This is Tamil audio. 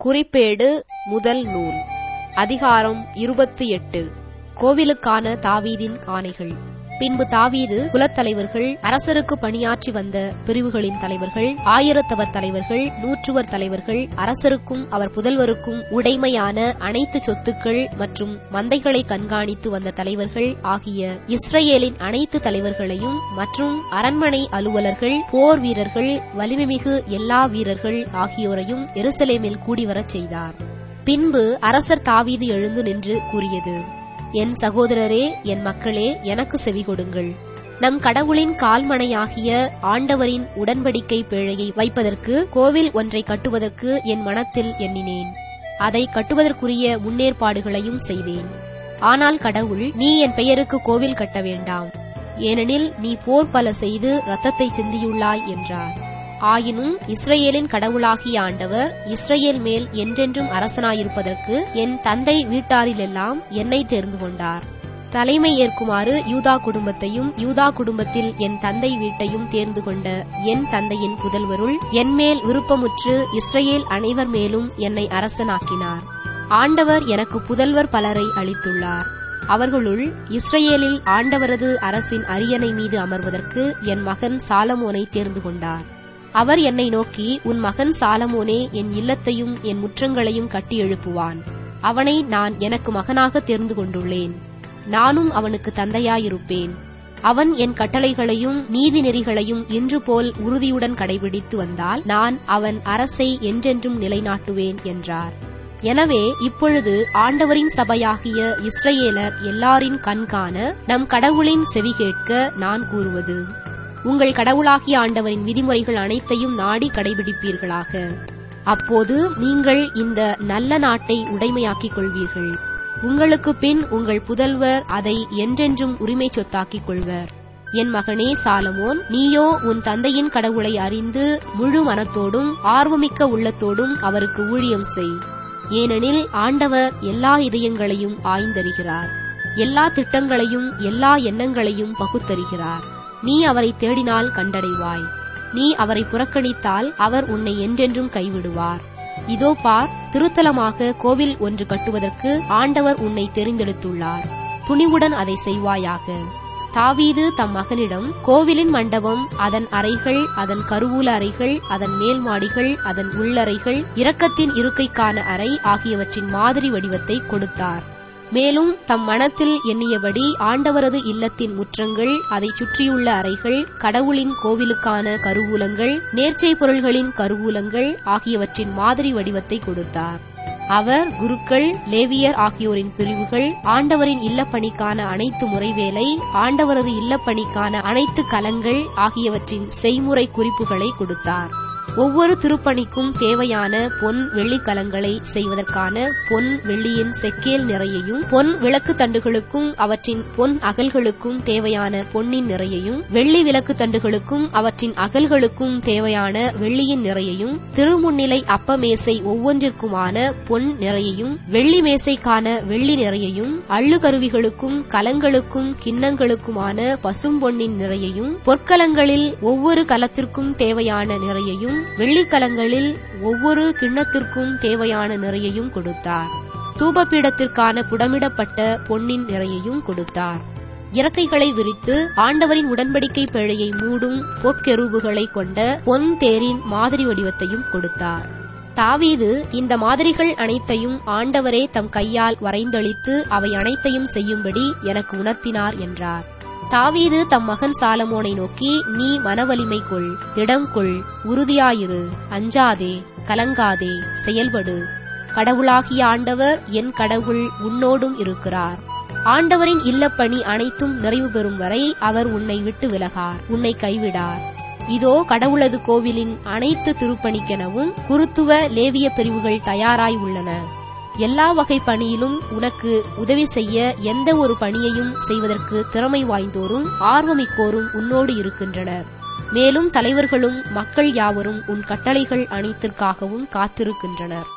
குறிப்பேடு முதல் நூல் அதிகாரம் இருபத்தி எட்டு கோவிலுக்கான தாவீதின் ஆணைகள் பின்பு தாவீது குலத்தலைவர்கள் அரசருக்கு பணியாற்றி வந்த பிரிவுகளின் தலைவர்கள் ஆயிரத்தவர் தலைவர்கள் நூற்றுவர் தலைவர்கள் அரசருக்கும் அவர் புதல்வருக்கும் உடைமையான அனைத்து சொத்துக்கள் மற்றும் மந்தைகளை கண்காணித்து வந்த தலைவர்கள் ஆகிய இஸ்ரேலின் அனைத்து தலைவர்களையும் மற்றும் அரண்மனை அலுவலர்கள் போர் வீரர்கள் வலிமைமிகு எல்லா வீரர்கள் ஆகியோரையும் எருசலேமில் கூடிவரச் செய்தார் பின்பு அரசர் தாவீது எழுந்து நின்று கூறியது என் சகோதரரே என் மக்களே எனக்கு செவி கொடுங்கள் நம் கடவுளின் கால்மனையாகிய ஆண்டவரின் உடன்படிக்கை பேழையை வைப்பதற்கு கோவில் ஒன்றை கட்டுவதற்கு என் மனத்தில் எண்ணினேன் அதை கட்டுவதற்குரிய முன்னேற்பாடுகளையும் செய்தேன் ஆனால் கடவுள் நீ என் பெயருக்கு கோவில் கட்ட வேண்டாம் ஏனெனில் நீ போர் பல செய்து இரத்தத்தை சிந்தியுள்ளாய் என்றார் ஆயினும் இஸ்ரேலின் கடவுளாகிய ஆண்டவர் இஸ்ரேல் மேல் என்றென்றும் அரசனாயிருப்பதற்கு என் தந்தை வீட்டாரிலெல்லாம் என்னை தேர்ந்து கொண்டார் தலைமை ஏற்குமாறு யூதா குடும்பத்தையும் யூதா குடும்பத்தில் என் தந்தை வீட்டையும் தேர்ந்து கொண்ட என் தந்தையின் புதல்வருள் என்மேல் விருப்பமுற்று இஸ்ரேல் அனைவர் மேலும் என்னை அரசனாக்கினார் ஆண்டவர் எனக்கு புதல்வர் பலரை அளித்துள்ளார் அவர்களுள் இஸ்ரேலில் ஆண்டவரது அரசின் அரியணை மீது அமர்வதற்கு என் மகன் சாலமோனை தேர்ந்து கொண்டார் அவர் என்னை நோக்கி உன் மகன் சாலமோனே என் இல்லத்தையும் என் முற்றங்களையும் கட்டி எழுப்புவான் அவனை நான் எனக்கு மகனாக தேர்ந்து கொண்டுள்ளேன் நானும் அவனுக்கு தந்தையாயிருப்பேன் அவன் என் கட்டளைகளையும் நீதி நெறிகளையும் இன்று போல் உறுதியுடன் கடைபிடித்து வந்தால் நான் அவன் அரசை என்றென்றும் நிலைநாட்டுவேன் என்றார் எனவே இப்பொழுது ஆண்டவரின் சபையாகிய இஸ்ரேலர் எல்லாரின் கண்காண நம் கடவுளின் செவி கேட்க நான் கூறுவது உங்கள் கடவுளாகிய ஆண்டவரின் விதிமுறைகள் அனைத்தையும் நாடி கடைபிடிப்பீர்களாக அப்போது நீங்கள் இந்த நல்ல நாட்டை உடைமையாக்கிக் கொள்வீர்கள் உங்களுக்கு பின் உங்கள் புதல்வர் அதை என்றென்றும் உரிமை சொத்தாக்கிக் கொள்வர் என் மகனே சாலமோன் நீயோ உன் தந்தையின் கடவுளை அறிந்து முழு மனத்தோடும் ஆர்வமிக்க உள்ளத்தோடும் அவருக்கு ஊழியம் செய் ஏனெனில் ஆண்டவர் எல்லா இதயங்களையும் ஆய்ந்தறிகிறார் எல்லா திட்டங்களையும் எல்லா எண்ணங்களையும் பகுத்தறிகிறார் நீ அவரை தேடினால் கண்டடைவாய் நீ அவரை புறக்கணித்தால் அவர் உன்னை என்றென்றும் கைவிடுவார் இதோ பார் திருத்தலமாக கோவில் ஒன்று கட்டுவதற்கு ஆண்டவர் உன்னை தெரிந்தெடுத்துள்ளார் துணிவுடன் அதை செய்வாயாக தாவீது தம் மகனிடம் கோவிலின் மண்டபம் அதன் அறைகள் அதன் கருவூல அறைகள் அதன் மேல் மாடிகள் அதன் உள்ளறைகள் இரக்கத்தின் இருக்கைக்கான அறை ஆகியவற்றின் மாதிரி வடிவத்தை கொடுத்தார் மேலும் தம் மனத்தில் எண்ணியபடி ஆண்டவரது இல்லத்தின் முற்றங்கள் அதை சுற்றியுள்ள அறைகள் கடவுளின் கோவிலுக்கான கருவூலங்கள் நேர்ச்சை பொருள்களின் கருவூலங்கள் ஆகியவற்றின் மாதிரி வடிவத்தை கொடுத்தார் அவர் குருக்கள் லேவியர் ஆகியோரின் பிரிவுகள் ஆண்டவரின் இல்லப்பணிக்கான அனைத்து முறைவேலை ஆண்டவரது இல்லப்பணிக்கான அனைத்து கலங்கள் ஆகியவற்றின் செய்முறை குறிப்புகளை கொடுத்தார் ஒவ்வொரு திருப்பணிக்கும் தேவையான பொன் வெள்ளிக்கலங்களை செய்வதற்கான பொன் வெள்ளியின் செக்கேல் நிறையையும் பொன் விளக்கு தண்டுகளுக்கும் அவற்றின் பொன் அகல்களுக்கும் தேவையான பொன்னின் நிறையையும் வெள்ளி விளக்கு தண்டுகளுக்கும் அவற்றின் அகல்களுக்கும் தேவையான வெள்ளியின் நிறையையும் திருமுன்னிலை அப்பமேசை ஒவ்வொன்றிற்குமான பொன் நிறையையும் வெள்ளி மேசைக்கான வெள்ளி நிறையையும் அள்ளுகருவிகளுக்கும் கலங்களுக்கும் கிண்ணங்களுக்குமான பசும்பொன்னின் நிறையையும் பொற்கலங்களில் ஒவ்வொரு கலத்திற்கும் தேவையான நிறையையும் வெள்ளிக்கலங்களில் ஒவ்வொரு கிண்ணத்திற்கும் தேவையான நிறையையும் கொடுத்தார் தூபபீடத்திற்கான புடமிடப்பட்ட பொன்னின் நிறையையும் கொடுத்தார் இறக்கைகளை விரித்து ஆண்டவரின் உடன்படிக்கை பிழையை மூடும் பொற்கெருவுகளை கொண்ட பொன் தேரின் மாதிரி வடிவத்தையும் கொடுத்தார் தாவீது இந்த மாதிரிகள் அனைத்தையும் ஆண்டவரே தம் கையால் வரைந்தளித்து அவை அனைத்தையும் செய்யும்படி எனக்கு உணர்த்தினார் என்றார் தாவீது தம் மகன் சாலமோனை நோக்கி நீ மனவலிமை கொள் திடம் கொள் உறுதியாயிரு அஞ்சாதே கலங்காதே செயல்படு கடவுளாகிய ஆண்டவர் என் கடவுள் உன்னோடும் இருக்கிறார் ஆண்டவரின் இல்லப்பணி அனைத்தும் நிறைவு பெறும் வரை அவர் உன்னை விட்டு விலகார் உன்னை கைவிடார் இதோ கடவுளது கோவிலின் அனைத்து திருப்பணிக்கெனவும் குருத்துவ லேவிய பிரிவுகள் தயாராய் உள்ளன எல்லா வகை பணியிலும் உனக்கு உதவி செய்ய எந்த ஒரு பணியையும் செய்வதற்கு திறமை வாய்ந்தோரும் ஆர்வமிக்கோரும் உன்னோடு இருக்கின்றனர் மேலும் தலைவர்களும் மக்கள் யாவரும் உன் கட்டளைகள் அனைத்திற்காகவும் காத்திருக்கின்றனர்